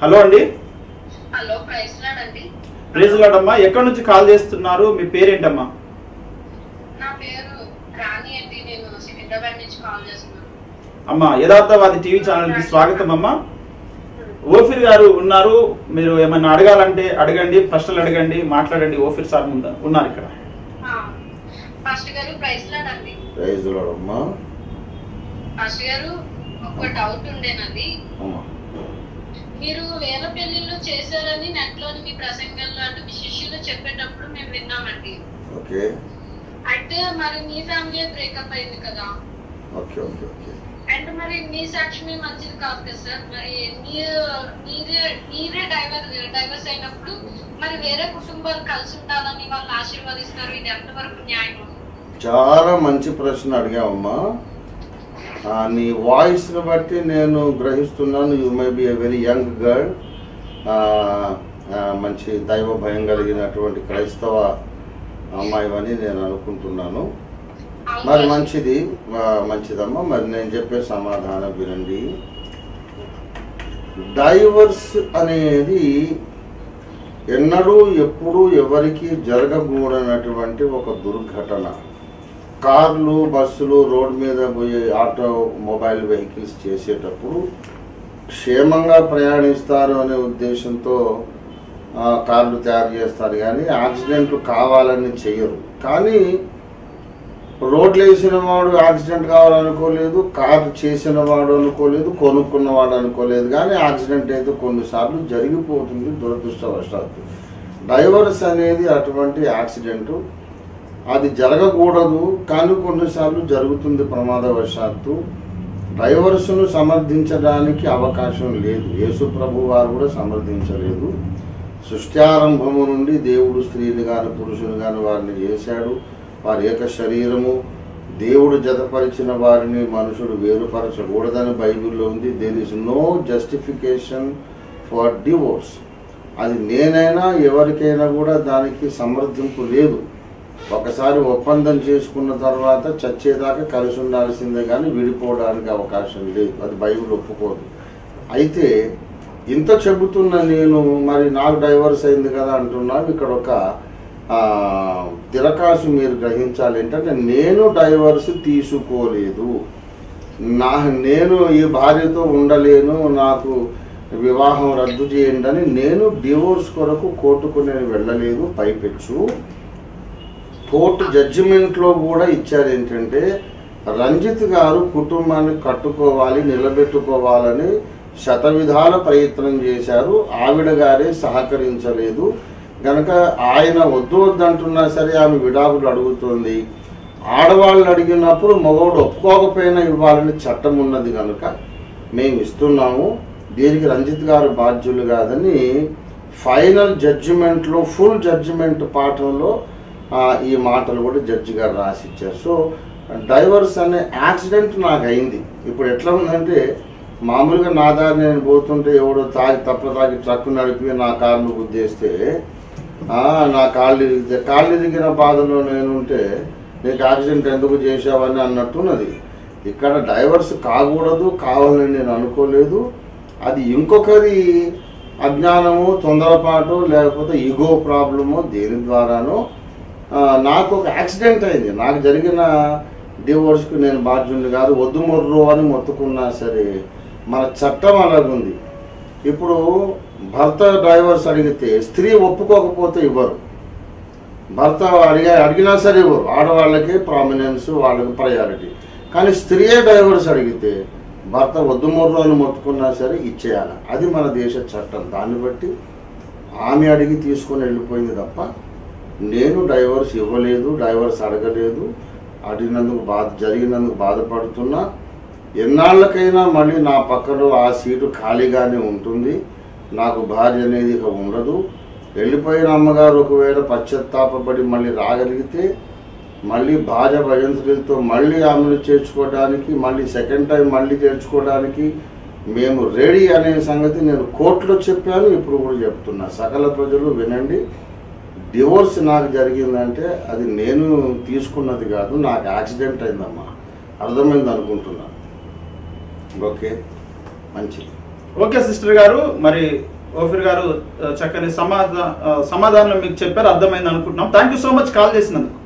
hello అండి hello praise lord అండి praise లాడమ్మా ఎక్కడి నుంచి కాల్ చేస్తున్నారు మీ పేరేంటమ్మా నా పేరు రాణి అండి నేను సికింద్రాబాద్ నుంచి కాల్ చేస్తున్నాను అమ్మా యథార్థవాది టీవీ ఛానల్ కి స్వాగతం అమ్మా ఓఫిర్ గారు ఉన్నారు మీరు ఏమన్నా అడగాలంటే అడగండి ప్రశ్నలు అడగండి మాట్లాడండి ఓఫిర్ సార్ ముందు ఉన్నారు ఇక్కడ ఫస్ట్ గారు ప్రైస్ లాడ్ అండి ప్రైజ్ అమ్మా ఫస్ట్ గారు ఒక డౌట్ ఉండేనది అమ్మా మీరు వేల పెళ్లిళ్ళు చేశారని నెట్ లోని మీ ప్రసంగంలో అంటే మీ శిష్యులు చెప్పేటప్పుడు మేము విన్నామండి ఓకే అయితే మరి మీ ఫ్యామిలీ బ్రేకప్ అయింది కదా ఓకే ఓకే ఓకే అండ్ మరి మీ సాక్ష్యమే మంచిది కాదు కదా సార్ మరి మీరు మీరే మీరే డైవర్ డైవర్స్ అయినప్పుడు మరి వేరే కుటుంబాలు కలిసి ఉండాలని వాళ్ళు ఆశీర్వదిస్తారు ఇది ఎంతవరకు న్యాయం చాలా మంచి ప్రశ్న అడిగావమ్మా ఆ, నీ వాయిస్ని బట్టి నేను గ్రహిస్తున్నాను you may be a very young girl మంచి దైవ భయం కలిగినటువంటి క్రైస్తవ అమ్మాయివని నేను అనుకుంటున్నాను మరి మంచిది ఆ, మంచిదమ్మా మరి నేను చెప్పే సమాధానం వినండి డైవర్స్ అనేది ఎన్నడూ ఎప్పుడూ ఎవరికి జరగకూడనటువంటి ఒక దుర్ఘటన కార్లు బస్సులు రోడ్ మీద పోయే ఆటో మొబైల్ వెహికల్స్ చేసేటప్పుడు క్షేమంగా ప్రయాణిస్తారు అనే ఉద్దేశంతో ఆ, కార్లు తయారు చేస్తారు కానీ యాక్సిడెంట్లు కావాలని చెయ్యరు కానీ రోడ్లు వేసిన వాడు యాక్సిడెంట్ కావాలనుకోలేదు కారు చేసిన వాడు అనుకోలేదు కొనుక్కున్నవాడు అనుకోలేదు కానీ యాక్సిడెంట్ అయితే కొన్నిసార్లు జరిగిపోతుంది దురదృష్టవశాత్తు డైవర్స్ అనేది అటువంటి యాక్సిడెంట్ అది జరగకూడదు కానీ కొన్నిసార్లు జరుగుతుంది ప్రమాదవశాత్తు డైవర్స్ను సమర్థించడానికి అవకాశం లేదు యేసు ప్రభు వారు కూడా సమర్థించలేదు సృష్ట్యారంభము నుండి దేవుడు స్త్రీని గాని పురుషుని గాని వారిని చేశాడు వారి యొక్క శరీరము దేవుడు జతపరిచిన వారిని మనుషుడు వేరుపరచకూడదని బైబిల్లో ఉంది there is no justification for divorce అది నేనైనా ఎవరికైనా కూడా దానికి సమర్థింపు లేదు ఒకసారి ఒప్పందం చేసుకున్న తర్వాత చచ్చేదాకా కలిసి ఉండాల్సిందే కానీ విడిపోవడానికి అవకాశం లేదు అది బైబిల్ ఒప్పుకోదు అయితే ఇంత చెబుతున్న నేను మరి నాకు డైవర్స్ అయింది కదా అంటున్నాను ఇక్కడ ఒక ఆ, తిరకాసు మీరు గ్రహించాలి ఏంటంటే నేను డైవర్స్ తీసుకోలేదు నా నేను ఈ భార్యతో ఉండలేను నాకు వివాహం రద్దు చేయండి అని నేను డివోర్స్ కొరకు కోర్టుకు నేను వెళ్ళలేదు పైపెచ్చు కోర్టు జడ్జిమెంట్లో కూడా ఇచ్చారు ఏంటంటే రంజిత్ గారు కుటుంబాన్ని కట్టుకోవాలి నిలబెట్టుకోవాలని శతవిధాల ప్రయత్నం చేశారు ఆవిడ గారే సహకరించలేదు గనక ఆయన వద్దు వద్దంటున్నా సరే ఆమె విడాకులు అడుగుతుంది ఆడవాళ్ళు అడిగినప్పుడు మగవాడు ఒప్పుకోకపోయినా ఇవ్వాలని చట్టం ఉన్నది కనుక మేము ఇస్తున్నాము దీనికి రంజిత్ గారు బాధ్యులు కాదని ఫైనల్ జడ్జిమెంట్లో ఫుల్ జడ్జిమెంట్ పాఠంలో ఆ, ఈ మాటలు కూడా జడ్జి గారు రాసిచ్చారు సో డైవర్స్ అనే యాక్సిడెంట్ నాకు అయింది ఇప్పుడు ఎట్లా ఉందంటే మామూలుగా నా దారి నేను పోతుంటే ఎవడో తాగి తప్ప తాగి ట్రక్ నడిపి నా కార్ను గుద్దేస్తే ఆ, నా కాళ్ళు ఇరిగితే కాళ్ళు ఇరిగిన బాధలో నేనుంటే నీకు యాక్సిడెంట్ ఎందుకు చేసావని అన్నట్టున్నది ఇక్కడ డైవర్స్ కాకూడదు కావాలని నేను అనుకోలేదు అది ఇంకొకరి అజ్ఞానము తొందరపాటు లేకపోతే ఈగో ప్రాబ్లము దేని ద్వారానో ఆ, నాకు ఒక యాక్సిడెంట్ అయింది నాకు జరిగిన డివోర్స్కి నేను బాధ్యుని కాదు వద్దు మొర్రు అని మొత్తుకున్నా సరే మన చట్టం అలాగుంది ఇప్పుడు భర్త డ్రైవర్స్ అడిగితే స్త్రీ ఒప్పుకోకపోతే ఇవ్వరు భర్త అడిగా అడిగినా సరే ఇవ్వరు ఆడవాళ్ళకి ప్రామినెన్స్ వాళ్ళకి ప్రయారిటీ కానీ స్త్రీయే డ్రైవర్స్ అడిగితే భర్త వద్దు మొర్రు అని మొత్తుకున్నా సరే ఇచ్చేయాలి అది మన దేశ చట్టం దాన్ని బట్టి ఆమె అడిగి తీసుకొని వెళ్ళిపోయింది తప్ప నేను డైవర్స్ ఇవ్వలేదు డైవర్స్ అడగలేదు అడిగినందుకు బాధ జరిగినందుకు బాధపడుతున్నా ఎన్నాళ్ళకైనా మళ్ళీ నా పక్కలో ఆ సీటు ఖాళీగానే ఉంటుంది నాకు భార్య అనేది ఇక ఉండదు వెళ్ళిపోయిన అమ్మగారు ఒకవేళ పశ్చాత్తాపడి మళ్ళీ రాగలిగితే మళ్ళీ భార్య భయంతులతో మళ్ళీ ఆమెను చేర్చుకోవడానికి మళ్ళీ సెకండ్ టైం మళ్ళీ చేర్చుకోవడానికి మేము రెడీ అనే సంగతి నేను కోర్టులో చెప్పాను ఇప్పుడు కూడా చెప్తున్నా సకల ప్రజలు వినండి డివోర్స్ నాకు జరిగిందంటే అది నేను తీసుకున్నది కాదు నాకు యాక్సిడెంట్ అయిందమ్మా అర్థమైంది అనుకుంటున్నాను ఓకే మంచిది ఓకే సిస్టర్ గారు మరి ఓఫిర్ గారు ఆ, చక్కని సమాధా ఆ, సమాధానం మీకు చెప్పారు అర్థమైంది అనుకుంటున్నాం thank you so much call చేసినందుకు